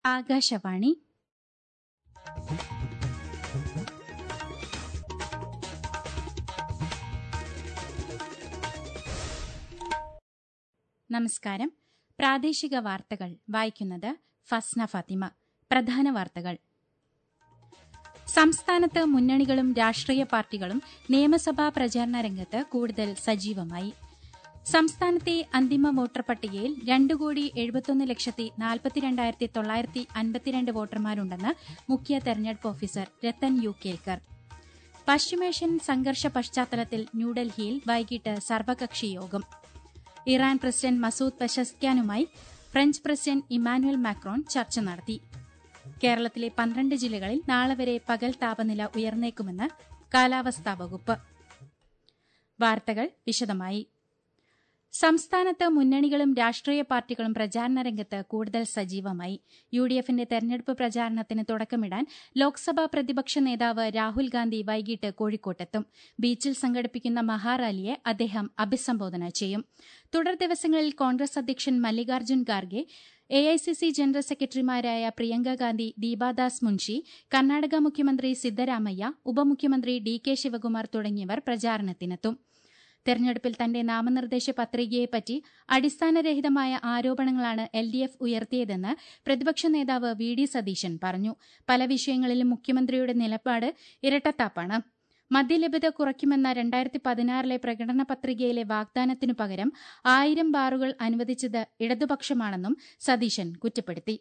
ആകാശവാണി നമസ്കാരം പ്രാദേശിക വാർത്തകൾ വായിക്കുന്നത് ഫസ്ന ഫാത്തിമ പ്രധാന വാർത്തകൾ സംസ്ഥാനത്ത് മുന്നണികളും രാഷ്ട്രീയ പാർട്ടികളും നിയമസഭാ പ്രചാരണ രംഗത്ത് കൂടുതൽ സജീവമായി സംസ്ഥാനത്തെ അന്തിമ വോട്ടർ പട്ടികയിൽ രണ്ട് കോടി എഴുപത്തൊന്ന് ലക്ഷത്തി നാൽപ്പത്തിരണ്ടായിരത്തി തൊള്ളായിരത്തി അൻപത്തിരണ്ട് വോട്ടർമാരുണ്ടെന്ന് മുഖ്യ തെരഞ്ഞെടുപ്പ് ഓഫീസർ രത്തൻ യു കേൽക്കർ പശ്ചിമേഷ്യൻ സംഘർഷ പശ്ചാത്തലത്തിൽ ന്യൂഡൽഹിയിൽ വൈകിട്ട് സർവകക്ഷി യോഗം ഇറാൻ പ്രസിഡന്റ് മസൂദ് പെഷസ്ക്യാനുമായി ഫ്രഞ്ച് പ്രസിഡന്റ് ഇമാനുവൽ മാക്രോൺ ചർച്ച നടത്തി കേരളത്തിലെ പന്ത്രണ്ട് ജില്ലകളിൽ നാളെ വരെ പകൽ താപനില ഉയർന്നേക്കുമെന്ന് കാലാവസ്ഥാ വകുപ്പ് വാർത്തകൾ വിശദമായി സംസ്ഥാനത്ത് മുന്നണികളും രാഷ്ട്രീയ പാർട്ടികളും പ്രചാരണ രംഗത്ത് കൂടുതൽ സജീവമായി യു ഡി എഫിന്റെ തെരഞ്ഞെടുപ്പ് പ്രചാരണത്തിന് തുടക്കമിടാൻ ലോക്സഭാ പ്രതിപക്ഷ നേതാവ് രാഹുൽ ഗാന്ധി വൈകിട്ട് കോഴിക്കോട്ടെത്തും ബീച്ചിൽ സംഘടിപ്പിക്കുന്ന മഹാറാലിയെ അദ്ദേഹം അഭിസംബോധന ചെയ്യും തുടർ ദിവസങ്ങളിൽ കോൺഗ്രസ് അധ്യക്ഷൻ മല്ലികാർജ്ജുൻ ഖാർഗെ എഐസിസി ജനറൽ സെക്രട്ടറിമാരായ പ്രിയങ്ക ഗാന്ധി ദീപാദാസ് മുൻഷി കർണാടക മുഖ്യമന്ത്രി സിദ്ധരാമയ്യ ഉപമുഖ്യമന്ത്രി ഡി കെ ശിവകുമാർ തുടങ്ങിയവർ പ്രചാരണത്തിനെത്തും തെരഞ്ഞെടുപ്പിൽ തന്റെ നാമനിർദ്ദേശ പത്രികയെപ്പറ്റി അടിസ്ഥാനരഹിതമായ ആരോപണങ്ങളാണ് എൽ ഡി എഫ് ഉയർത്തിയതെന്ന് പ്രതിപക്ഷ നേതാവ് വി ഡി സതീശൻ പറഞ്ഞു പല വിഷയങ്ങളിലും മുഖ്യമന്ത്രിയുടെ നിലപാട് ഇരട്ടത്താപ്പാണ് മദ്യലഭ്യത കുറയ്ക്കുമെന്ന രണ്ടായിരത്തി പതിനാറിലെ പ്രകടന പത്രികയിലെ വാഗ്ദാനത്തിനു പകരം ആയിരം ബാറുകൾ അനുവദിച്ചത് ഇടതുപക്ഷമാണെന്നും സതീശൻ കുറ്റപ്പെടുത്തി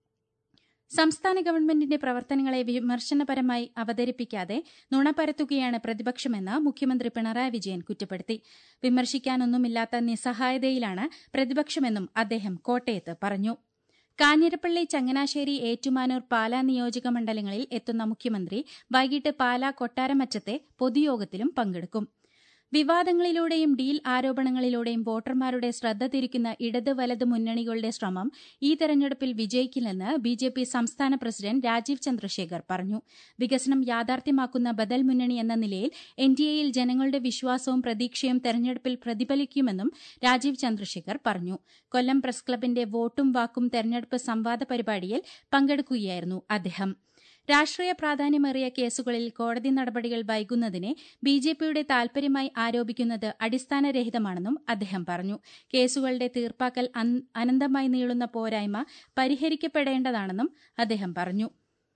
സംസ്ഥാന ഗവൺമെന്റിന്റെ പ്രവർത്തനങ്ങളെ വിമർശനപരമായി അവതരിപ്പിക്കാതെ നുണ പരത്തുകയാണ് പ്രതിപക്ഷമെന്ന് മുഖ്യമന്ത്രി പിണറായി വിജയൻ കുറ്റപ്പെടുത്തി വിമർശിക്കാനൊന്നുമില്ലാത്ത നിസ്സഹായതയിലാണ് പ്രതിപക്ഷമെന്നും അദ്ദേഹം കോട്ടയത്ത് പറഞ്ഞു കാഞ്ഞിരപ്പള്ളി ചങ്ങനാശ്ശേരി ഏറ്റുമാനൂർ പാലാ നിയോജക മണ്ഡലങ്ങളിൽ എത്തുന്ന മുഖ്യമന്ത്രി വൈകിട്ട് പാലാ കൊട്ടാരമറ്റത്തെ പൊതുയോഗത്തിലും പങ്കെടുക്കും വിവാദങ്ങളിലൂടെയും ഡീൽ ആരോപണങ്ങളിലൂടെയും വോട്ടർമാരുടെ ശ്രദ്ധ തിരിക്കുന്ന ഇടത് വലത് മുന്നണികളുടെ ശ്രമം ഈ തെരഞ്ഞെടുപ്പിൽ വിജയിക്കില്ലെന്ന് ബിജെപി സംസ്ഥാന പ്രസിഡന്റ് രാജീവ് ചന്ദ്രശേഖർ പറഞ്ഞു വികസനം യാഥാർത്ഥ്യമാക്കുന്ന ബദൽ മുന്നണി എന്ന നിലയിൽ എൻഡിഎയിൽ ജനങ്ങളുടെ വിശ്വാസവും പ്രതീക്ഷയും തെരഞ്ഞെടുപ്പിൽ പ്രതിഫലിക്കുമെന്നും രാജീവ് ചന്ദ്രശേഖർ പറഞ്ഞു കൊല്ലം പ്രസ് ക്ലബിന്റെ വോട്ടും വാക്കും തെരഞ്ഞെടുപ്പ് സംവാദ പരിപാടിയിൽ പങ്കെടുക്കുകയായിരുന്നു അദ്ദേഹം രാഷ്ട്രീയ പ്രാധാന്യമേറിയ കേസുകളിൽ കോടതി നടപടികൾ വൈകുന്നതിനെ ബിജെപിയുടെ താൽപര്യമായി ആരോപിക്കുന്നത് അടിസ്ഥാനരഹിതമാണെന്നും അദ്ദേഹം പറഞ്ഞു കേസുകളുടെ തീർപ്പാക്കൽ അനന്തമായി നീളുന്ന പോരായ്മ പരിഹരിക്കപ്പെടേണ്ടതാണെന്നും അദ്ദേഹം പറഞ്ഞു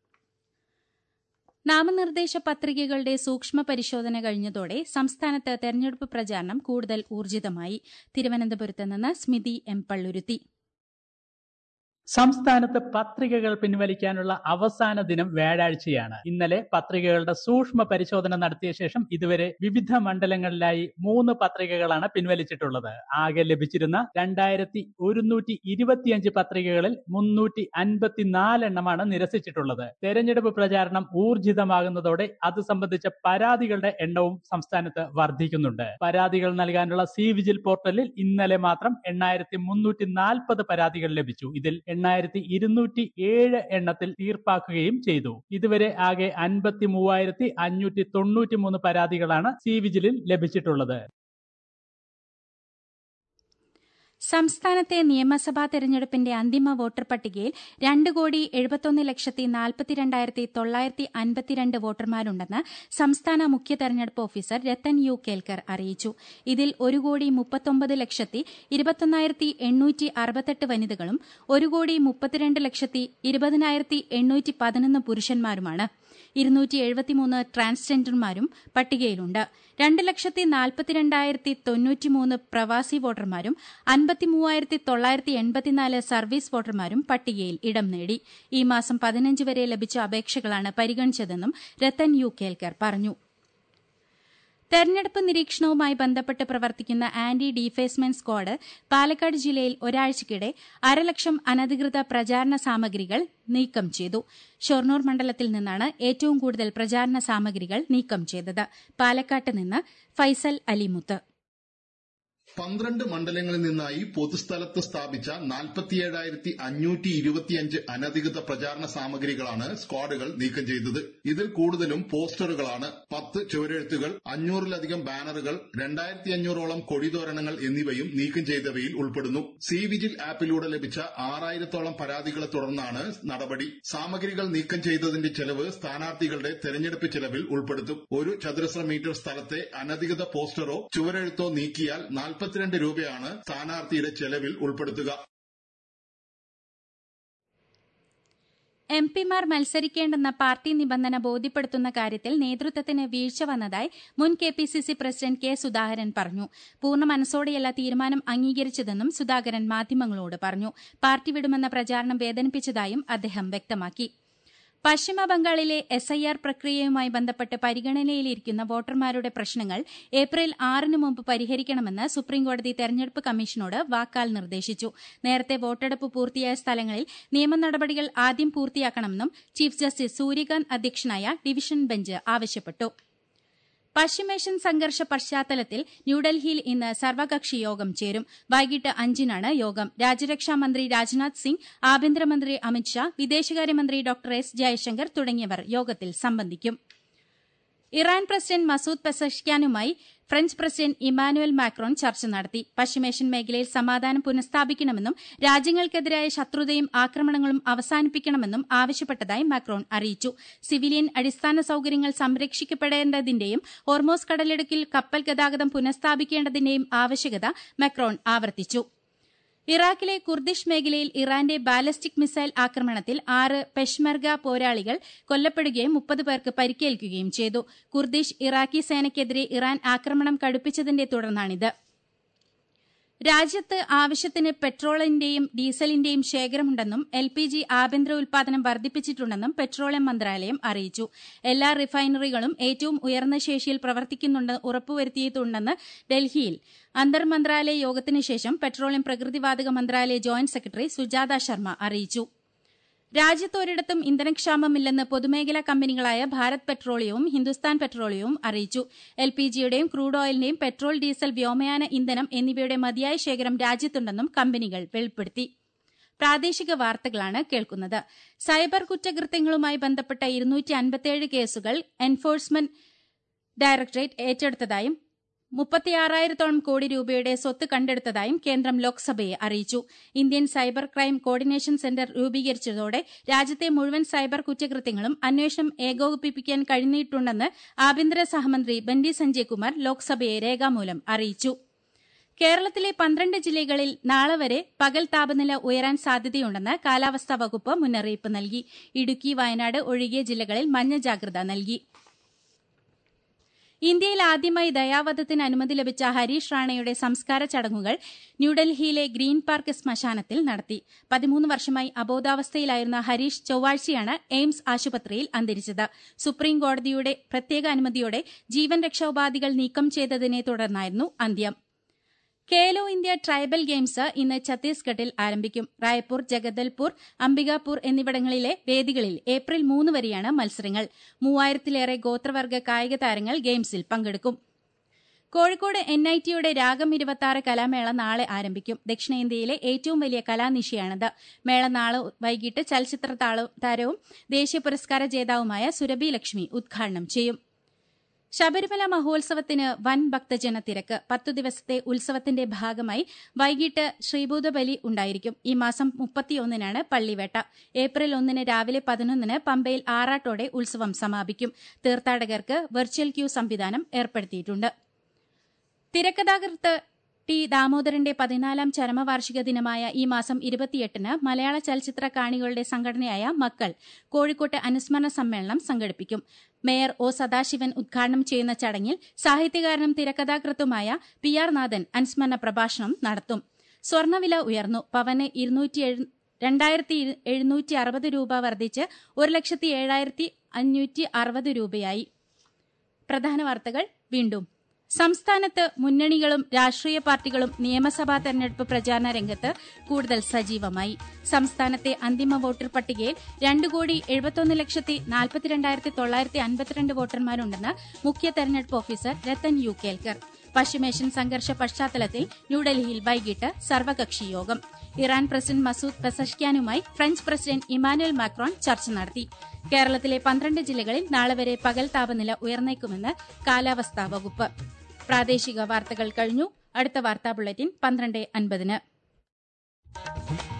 നാമനിർദ്ദേശ പത്രികകളുടെ സൂക്ഷ്മ പരിശോധന കഴിഞ്ഞതോടെ സംസ്ഥാനത്ത് തെരഞ്ഞെടുപ്പ് പ്രചാരണം കൂടുതൽ ഊർജിതമായി തിരുവനന്തപുരത്ത് നിന്ന് സ്മിതി എം പള്ളുരുത്തി സംസ്ഥാനത്ത് പത്രികകൾ പിൻവലിക്കാനുള്ള അവസാന ദിനം വ്യാഴാഴ്ചയാണ് ഇന്നലെ പത്രികകളുടെ സൂക്ഷ്മ പരിശോധന നടത്തിയ ശേഷം ഇതുവരെ വിവിധ മണ്ഡലങ്ങളിലായി മൂന്ന് പത്രികകളാണ് പിൻവലിച്ചിട്ടുള്ളത് ആകെ ലഭിച്ചിരുന്ന രണ്ടായിരത്തി ഒരുന്നൂറ്റി ഇരുപത്തിയഞ്ച് പത്രികകളിൽ മുന്നൂറ്റി അൻപത്തിനാലെണ്ണമാണ് നിരസിച്ചിട്ടുള്ളത് തെരഞ്ഞെടുപ്പ് പ്രചാരണം ഊർജിതമാകുന്നതോടെ അത് സംബന്ധിച്ച പരാതികളുടെ എണ്ണവും സംസ്ഥാനത്ത് വർദ്ധിക്കുന്നുണ്ട് പരാതികൾ നൽകാനുള്ള സി വിജിൽ പോർട്ടലിൽ ഇന്നലെ മാത്രം എണ്ണായിരത്തി മുന്നൂറ്റി നാൽപ്പത് പരാതികൾ ലഭിച്ചു ഇതിൽ എണ്ണായിരത്തി ഇരുന്നൂറ്റി ഏഴ് എണ്ണത്തിൽ തീർപ്പാക്കുകയും ചെയ്തു ഇതുവരെ ആകെ അൻപത്തി മൂവായിരത്തി അഞ്ഞൂറ്റി തൊണ്ണൂറ്റി മൂന്ന് പരാതികളാണ് സി വിജിലിൽ ലഭിച്ചിട്ടുള്ളത് സംസ്ഥാനത്തെ നിയമസഭാ തെരഞ്ഞെടുപ്പിന്റെ അന്തിമ വോട്ടർ പട്ടികയിൽ രണ്ട് കോടി എഴുപത്തൊന്ന് ലക്ഷത്തി നാൽപ്പത്തിരണ്ടായിരത്തി തൊള്ളായിരത്തി അൻപത്തിരണ്ട് വോട്ടർമാരുണ്ടെന്ന് സംസ്ഥാന മുഖ്യ തെരഞ്ഞെടുപ്പ് ഓഫീസർ രത്തൻ യു കേൽക്കർ അറിയിച്ചു ഇതിൽ ഒരു കോടി മുപ്പത്തൊമ്പത് ലക്ഷത്തി ഇരുപത്തൊന്നായിരത്തി എണ്ണൂറ്റി അറുപത്തെട്ട് വനിതകളും ഒരു കോടി മുപ്പത്തിരണ്ട് ലക്ഷത്തി ഇരുപതിനായിരത്തി എണ്ണൂറ്റി പതിനൊന്ന് പുരുഷന്മാരുമാണ് ഇരുന്നൂറ്റി എഴുപത്തിമൂന്ന് ട്രാൻസ്ജെൻഡർമാരും പട്ടികയിലുണ്ട് രണ്ട് ലക്ഷത്തി നാൽപ്പത്തിരണ്ടായിരത്തി തൊണ്ണൂറ്റിമൂന്ന് പ്രവാസി വോട്ടർമാരും അൻപത്തിമൂവായിരത്തി തൊള്ളായിരത്തി എൺപത്തിനാല് സർവീസ് വോട്ടർമാരും പട്ടികയിൽ ഇടം നേടി ഈ മാസം പതിനഞ്ച് വരെ ലഭിച്ച അപേക്ഷകളാണ് പരിഗണിച്ചതെന്നും രത്തൻ യു കേൽക്കർ പറഞ്ഞു തെരഞ്ഞെടുപ്പ് നിരീക്ഷണവുമായി ബന്ധപ്പെട്ട് പ്രവർത്തിക്കുന്ന ആന്റി ഡീഫേസ്മെന്റ് സ്ക്വാഡ് പാലക്കാട് ജില്ലയിൽ ഒരാഴ്ചയ്ക്കിടെ അരലക്ഷം അനധികൃത പ്രചാരണ സാമഗ്രികൾ നീക്കം ചെയ്തു ഷൊർണൂർ മണ്ഡലത്തിൽ നിന്നാണ് ഏറ്റവും കൂടുതൽ പ്രചാരണ സാമഗ്രികൾ നീക്കം ചെയ്തത് പാലക്കാട്ട് നിന്ന് ഫൈസൽ അലിമുത്ത് പന്ത്രണ്ട് മണ്ഡലങ്ങളിൽ നിന്നായി പൊതുസ്ഥലത്ത് സ്ഥാപിച്ച നാൽപ്പത്തിയേഴായിരത്തി അഞ്ഞൂറ്റി ഇരുപത്തിയഞ്ച് അനധികൃത പ്രചാരണ സാമഗ്രികളാണ് സ്ക്വാഡുകൾ നീക്കം ചെയ്തത് ഇതിൽ കൂടുതലും പോസ്റ്ററുകളാണ് പത്ത് ചുവരെഴുത്തുകൾ അഞ്ഞൂറിലധികം ബാനറുകൾ രണ്ടായിരത്തി അഞ്ഞൂറോളം കൊടിതോരണങ്ങൾ എന്നിവയും നീക്കം ചെയ്തവയിൽ ഉൾപ്പെടുന്നു സി വിജിൽ ആപ്പിലൂടെ ലഭിച്ച ആറായിരത്തോളം പരാതികളെ തുടർന്നാണ് നടപടി സാമഗ്രികൾ നീക്കം ചെയ്തതിന്റെ ചെലവ് സ്ഥാനാർത്ഥികളുടെ തെരഞ്ഞെടുപ്പ് ചെലവിൽ ഉൾപ്പെടുത്തും ഒരു ചതുരശ്ര മീറ്റർ സ്ഥലത്തെ അനധികൃത പോസ്റ്ററോ ചുവരെഴുത്തോ നീക്കിയാൽ നാൽപ്പത്തിരണ്ട് രൂപയാണ് സ്ഥാനാർത്ഥിയുടെ ചെലവിൽ ഉൾപ്പെടുത്തുക എം പിമാർ മത്സരിക്കേണ്ടെന്ന പാർട്ടി നിബന്ധന ബോധ്യപ്പെടുത്തുന്ന കാര്യത്തിൽ നേതൃത്വത്തിന് വീഴ്ച വന്നതായി മുൻ K P C C president K Sudhakaran പറഞ്ഞു പൂർണ്ണ മനസ്സോടെയല്ല തീരുമാനം അംഗീകരിച്ചതെന്നും സുധാകരൻ മാധ്യമങ്ങളോട് പറഞ്ഞു പാർട്ടി വിടുമെന്ന പ്രചാരണം വേദനിപ്പിച്ചതായും അദ്ദേഹം വ്യക്തമാക്കി പശ്ചിമ ബംഗാളിലെ എസ് ഐ ആർ പ്രക്രിയയുമായി ബന്ധപ്പെട്ട് പരിഗണനയിലിരിക്കുന്ന വോട്ടർമാരുടെ പ്രശ്നങ്ങൾ ഏപ്രിൽ ആറിന് മുമ്പ് പരിഹരിക്കണമെന്ന് സുപ്രീംകോടതി തെരഞ്ഞെടുപ്പ് കമ്മീഷനോട് വാക്കാൽ നിർദ്ദേശിച്ചു നേരത്തെ വോട്ടെടുപ്പ് പൂർത്തിയായ സ്ഥലങ്ങളിൽ നിയമ നടപടികൾ ആദ്യം പൂർത്തിയാക്കണമെന്നും ചീഫ് ജസ്റ്റിസ് സൂര്യകാന്ത് അധ്യക്ഷനായ ഡിവിഷൻ ബെഞ്ച് ആവശ്യപ്പെട്ടു പശ്ചിമേഷ്യൻ സംഘർഷ പശ്ചാത്തലത്തിൽ ന്യൂഡൽഹിയിൽ ഇന്ന് സർവകക്ഷി യോഗം ചേരും വൈകിട്ട് അഞ്ചിനാണ് യോഗം രാജ്യരക്ഷാമന്ത്രി രാജ്നാഥ് സിംഗ് ആഭ്യന്തരമന്ത്രി അമിത്ഷാ വിദേശകാര്യമന്ത്രി ഡോക്ടർ എസ് ജയശങ്കർ തുടങ്ങിയവർ യോഗത്തിൽ സംബന്ധിക്കും ഇറാൻ പ്രസിഡന്റ് മസൂദ് പെസഷ്ക്യാനുമായി ഫ്രഞ്ച് പ്രസിഡന്റ് ഇമാനുവൽ മാക്രോൺ ചർച്ച നടത്തി പശ്ചിമേഷ്യൻ മേഖലയിൽ സമാധാനം പുനഃസ്ഥാപിക്കണമെന്നും രാജ്യങ്ങൾക്കെതിരായ ശത്രുതയും ആക്രമണങ്ങളും അവസാനിപ്പിക്കണമെന്നും ആവശ്യപ്പെട്ടതായി മാക്രോൺ അറിയിച്ചു സിവിലിയൻ അടിസ്ഥാന സൌകര്യങ്ങൾ സംരക്ഷിക്കപ്പെടേണ്ടതിന്റെയും ഹോർമോസ് കടലിടുക്കിൽ കപ്പൽ ഗതാഗതം പുനഃസ്ഥാപിക്കേണ്ടതിന്റെയും ആവശ്യകത മാക്രോൺ ആവർത്തിച്ചു ഇറാഖിലെ കുർദിഷ് മേഖലയിൽ ഇറാന്റെ ബാലസ്റ്റിക് മിസൈൽ ആക്രമണത്തിൽ ആറ് പെഷ്മർഗ പോരാളികൾ കൊല്ലപ്പെടുകയും മുപ്പത് പേർക്ക് പരിക്കേൽക്കുകയും ചെയ്തു കുർദിഷ് ഇറാഖി സേനയ്ക്കെതിരെ ഇറാൻ ആക്രമണം കടുപ്പിച്ചതിന്റെ തുടർന്നാണിത് രാജ്യത്ത് ആവശ്യത്തിന് പെട്രോളിന്റെയും ഡീസലിന്റെയും ശേഖരമുണ്ടെന്നും എൽ പി ജി ആഭ്യന്തര ഉൽപാദനം വർദ്ധിപ്പിച്ചിട്ടുണ്ടെന്നും പെട്രോളിയം മന്ത്രാലയം അറിയിച്ചു എല്ലാ റിഫൈനറികളും ഏറ്റവും ഉയർന്ന ശേഷിയിൽ പ്രവർത്തിക്കുന്നുണ്ടെന്ന് ഉറപ്പുവരുത്തിയിട്ടുണ്ടെന്ന് ഡൽഹിയിൽ അന്തർ മന്ത്രാലയ യോഗത്തിനു ശേഷം പെട്രോളിയം പ്രകൃതിവാതക മന്ത്രാലയ ജോയിന്റ് സെക്രട്ടറി സുജാത ശർമ്മ അറിയിച്ചു രാജ്യത്ത് ഒരിടത്തും ഇന്ധനക്ഷാമമില്ലെന്ന് പൊതുമേഖലാ കമ്പനികളായ ഭാരത് പെട്രോളിയവും ഹിന്ദുസ്ഥാൻ പെട്രോളിയവും അറിയിച്ചു എൽ പി ജിയുടെയും ക്രൂഡ് ഓയിലിന്റെയും പെട്രോൾ ഡീസൽ വ്യോമയാന ഇന്ധനം എന്നിവയുടെ മതിയായ ശേഖരം രാജ്യത്തുണ്ടെന്നും കമ്പനികൾ വെളിപ്പെടുത്തി പ്രാദേശിക വാർത്തകളാണ് കേൾക്കുന്നത് സൈബർ കുറ്റകൃത്യങ്ങളുമായി ബന്ധപ്പെട്ട ഇരുന്നൂറ്റി അൻപത്തിയേഴ് കേസുകൾ എൻഫോഴ്സ്മെന്റ് ഡയറക്ടറേറ്റ് ഏറ്റെടുത്തതായും മുപ്പത്തിയാറായിരത്തോളം കോടി രൂപയുടെ സ്വത്ത് കണ്ടെടുത്തതായും കേന്ദ്രം ലോക്സഭയെ അറിയിച്ചു Indian cyber crime coordination centre രൂപീകരിച്ചതോടെ രാജ്യത്തെ മുഴുവൻ സൈബർ കുറ്റകൃത്യങ്ങളും അന്വേഷണം ഏകോപിപ്പിക്കാൻ കഴിഞ്ഞിട്ടുണ്ടെന്ന് ആഭ്യന്തര സഹമന്ത്രി ബന്റി സഞ്ജയ് കുമാർ ലോക്സഭയെ രേഖാമൂലം അറിയിച്ചു കേരളത്തിലെ പന്ത്രണ്ട് ജില്ലകളിൽ നാളെ വരെ പകൽ താപനില ഉയരാൻ സാധ്യതയുണ്ടെന്ന് കാലാവസ്ഥാ വകുപ്പ് മുന്നറിയിപ്പ് നൽകി ഇടുക്കി വയനാട് ഒഴികെ ജില്ലകളിൽ മഞ്ഞ ജാഗ്രത നൽകി ഇന്ത്യയിൽ ആദ്യമായി ദയാവധത്തിന് അനുമതി ലഭിച്ച ഹരീഷ് റാണയുടെ സംസ്കാര ചടങ്ങുകൾ ന്യൂഡൽഹിയിലെ ഗ്രീൻ പാർക്ക് ശ്മശാനത്തിൽ നടത്തി പതിമൂന്ന് വർഷമായി അബോധാവസ്ഥയിലായിരുന്ന ഹരീഷ് ചൊവ്വാഴ്ചയാണ് എയിംസ് ആശുപത്രിയിൽ അന്തരിച്ചത് സുപ്രീം കോടതിയുടെ പ്രത്യേക അനുമതിയോടെ ജീവൻ രക്ഷോപാധികൾ നീക്കം ചെയ്തതിനെ തുടർന്നായിരുന്നു അന്ത്യം ഖേലോ ഇന്ത്യ ട്രൈബൽ ഗെയിംസ് ഇന്ന് ഛത്തീസ്ഗഡിൽ ആരംഭിക്കും റായ്പൂർ ജഗദൽപൂർ അംബികാപൂർ എന്നിവിടങ്ങളിലെ വേദികളിൽ ഏപ്രിൽ മൂന്ന് വരെയാണ് മത്സരങ്ങൾ മൂവായിരത്തിലേറെ ഗോത്രവർഗ കായിക താരങ്ങൾ ഗെയിംസിൽ പങ്കെടുക്കും കോഴിക്കോട് എൻ ഐ ടിയുടെ രാഗം ഇരുപത്തി കലാമേള നാളെ ആരംഭിക്കും ദക്ഷിണേന്ത്യയിലെ ഏറ്റവും വലിയ കലാനിശയാണിത് മേള നാളെ വൈകിട്ട് ചലച്ചിത്ര താരവും ദേശീയ പുരസ്കാര ജേതാവുമായ സുരഭി ലക്ഷ്മി ഉദ്ഘാടനം ചെയ്യും ശബരിമല മഹോത്സവത്തിന് വൻ ഭക്തജന തിരക്ക് പത്തു ദിവസത്തെ ഉത്സവത്തിന്റെ ഭാഗമായി വൈകിട്ട് ശ്രീഭൂതബലി ഉണ്ടായിരിക്കും ഈ മാസം മുപ്പത്തിയൊന്നിനാണ് പള്ളിവേട്ട ഏപ്രിൽ ഒന്നിന് രാവിലെ പതിനൊന്നിന് പമ്പയിൽ ആറാട്ടോടെ ഉത്സവം സമാപിക്കും തീർത്ഥാടകർക്ക് വെർച്വൽ ക്യൂ സംവിധാനം ഏർപ്പെടുത്തിയിട്ടുണ്ട് തിരക്കഥാകൃത്ത് ടി ദാമോദരന്റെ പതിനാലാം ചരമവാർഷിക ദിനമായ ഈ മാസം ഇരുപത്തിയെട്ടിന് മലയാള ചലച്ചിത്ര കാണികളുടെ സംഘടനയായ മക്കൾ കോഴിക്കോട്ട് അനുസ്മരണ സമ്മേളനം സംഘടിപ്പിക്കും മേയർ ഒ സദാശിവൻ ഉദ്ഘാടനം ചെയ്യുന്ന ചടങ്ങിൽ സാഹിത്യകാരനും തിരക്കഥാകൃത്തുമായ പി ആർ നാഥൻ അനുസ്മരണ പ്രഭാഷണം നടത്തും സ്വർണ്ണവില ഉയർന്നു പവന് രണ്ടായിരത്തി എഴുന്നൂറ്റി അറുപത് രൂപ വർദ്ധിച്ച് ഒരു ലക്ഷത്തി ഏഴായിരത്തി അഞ്ഞൂറ്റി അറുപത് രൂപയായി പ്രധാന വാർത്തകൾ വീണ്ടും സംസ്ഥാനത്ത് മുന്നണികളും രാഷ്ട്രീയ പാർട്ടികളും നിയമസഭാ തെരഞ്ഞെടുപ്പ് പ്രചാരണ രംഗത്ത് കൂടുതൽ സജീവമായി സംസ്ഥാനത്തെ അന്തിമ വോട്ടർ പട്ടികയിൽ രണ്ട് കോടി എഴുപത്തൊന്ന് ലക്ഷത്തി നാൽപ്പത്തിരണ്ടായിരത്തി തൊള്ളായിരത്തി അൻപത്തിരണ്ട് വോട്ടർമാരുണ്ടെന്ന് മുഖ്യ തെരഞ്ഞെടുപ്പ് ഓഫീസർ രത്തൻ യു കേൽക്കർ പശ്ചിമേഷ്യൻ സംഘർഷ പശ്ചാത്തലത്തിൽ ന്യൂഡൽഹിയിൽ വൈകിട്ട് സർവകക്ഷി യോഗം ഇറാൻ പ്രസിഡന്റ് മസൂദ് പെസഷ്ക്യാനുമായി ഫ്രഞ്ച് പ്രസിഡന്റ് ഇമാനുവൽ മാക്രോൺ ചർച്ച നടത്തി കേരളത്തിലെ പന്ത്രണ്ട് ജില്ലകളിൽ നാളെ വരെ പകൽ താപനില ഉയർന്നേക്കുമെന്ന് കാലാവസ്ഥാ വകുപ്പ് പ്രാദേശിക വാർത്തകൾ കഴിഞ്ഞു അടുത്ത വാർത്താ ബുള്ളറ്റിൻ പന്ത്രണ്ട് അൻപതിന്